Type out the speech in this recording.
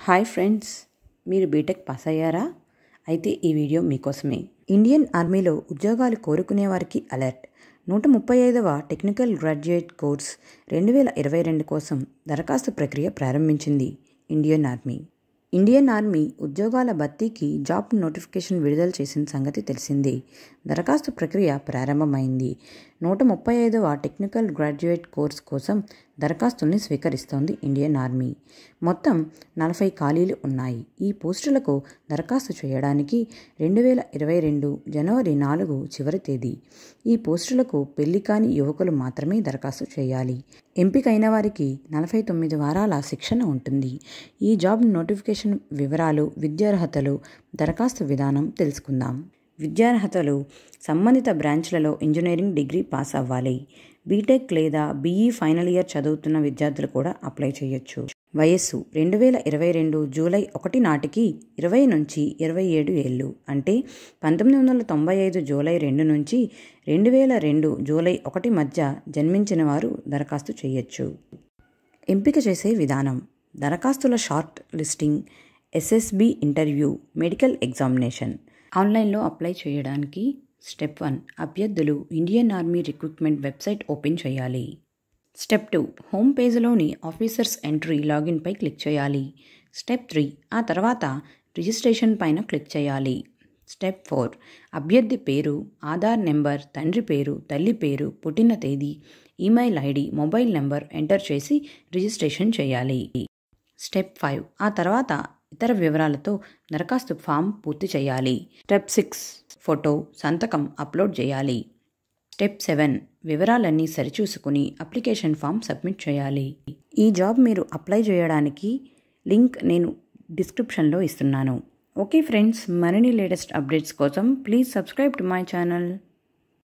hi friends మీరు BTech pass అయ్యారా అయితే ఈ వీడియో మీకోసమే ఇండియన్ ఆర్మీలో ఉద్యోగాలు కోరుకునే వారికి అలర్ట్ నూట ముప్పై ఐదవ టెక్నికల్ గ్రాడ్యుయేట్ కోర్స్ రెండు వేల ఇరవై రెండు కోసం దరఖాస్తు ప్రక్రియ ప్రారంభించింది ఇండియన్ ఆర్మీ ఇండియన్ ఆర్మీ ఉద్యోగాల భర్తీకి జాబ్ నోటిఫికేషన్ విడుదల చేసిన సంగతి తెలిసిందే దరఖాస్తు ప్రక్రియ ప్రారంభమైంది నూట ముప్పై ఐదవ టెక్నికల్ గ్రాడ్యుయేట్ కోర్స్ కోసం దరఖాస్తుల్ని స్వీకరిస్తోంది ఇండియన్ ఆర్మీ మొత్తం నలభై ఖాళీలు ఉన్నాయి ఈ పోస్టులకు దరఖాస్తు చేయడానికి రెండు వేల ఇరవై రెండు జనవరి నాలుగు చివరి తేదీ ఈ పోస్టులకు పెళ్లి కాని యువకులు మాత్రమే దరఖాస్తు చేయాలి ఎంపికైన వారికి నలభై తొమ్మిది వారాల శిక్షణ ఉంటుంది ఈ జాబ్ నోటిఫికేషన్ వివరాలు విద్యార్హతలు దరఖాస్తు విధానం తెలుసుకుందాం విద్యార్హతలు సంబంధిత బ్రాంచ్లలో ఇంజనీరింగ్ డిగ్రీ పాస్ అవ్వాలి బీటెక్ లేదా బీఈ ఫైనల్ ఇయర్ చదువుతున్న విద్యార్థులు కూడా అప్లై చేయొచ్చు వయస్సు రెండు వేల ఇరవై రెండు జూలై ఒకటి నాటికి ఇరవై నుంచి ఇరవై ఏడు ఏళ్ళు అంటే పంతొమ్మిది వందల తొంభై ఐదు జూలై రెండు నుంచి రెండు వేల రెండు జూలై ఒకటి మధ్య జన్మించిన వారు దరఖాస్తు చేయొచ్చు ఎంపిక చేసే విధానం దరఖాస్తుల short listing SSB interview medical examination ఆన్లైన్లో అప్లై చేయడానికి స్టెప్ వన్ అభ్యర్థులు Indian army recruitment website open చేయాలి స్టెప్ టూ హోమ్ పేజ్లోని ఆఫీసర్స్ ఎంట్రీ లాగిన్పై క్లిక్ చేయాలి స్టెప్ త్రీ ఆ తర్వాత రిజిస్ట్రేషన్ పైన క్లిక్ చేయాలి స్టెప్ ఫోర్ అభ్యర్థి పేరు ఆధార్ నెంబర్ తండ్రి పేరు తల్లి పేరు పుట్టిన తేదీ email ID mobile number enter చేసి రిజిస్ట్రేషన్ చేయాలి స్టెప్ ఫైవ్ ఆ తర్వాత ఇతర వివరాలతో దరఖాస్తు ఫామ్ పూర్తి చేయాలి స్టెప్ సిక్స్ ఫోటో సంతకం అప్లోడ్ చేయాలి స్టెప్ సెవెన్ వివరాలన్నీ సరిచూసుకుని అప్లికేషన్ ఫామ్ సబ్మిట్ చేయాలి ఈ జాబ్ మీరు అప్లై చేయడానికి లింక్ నేను డిస్క్రిప్షన్లో ఇస్తున్నాను ఓకే ఫ్రెండ్స్ మరిన్ని లేటెస్ట్ అప్డేట్స్ కోసం please subscribe to my channel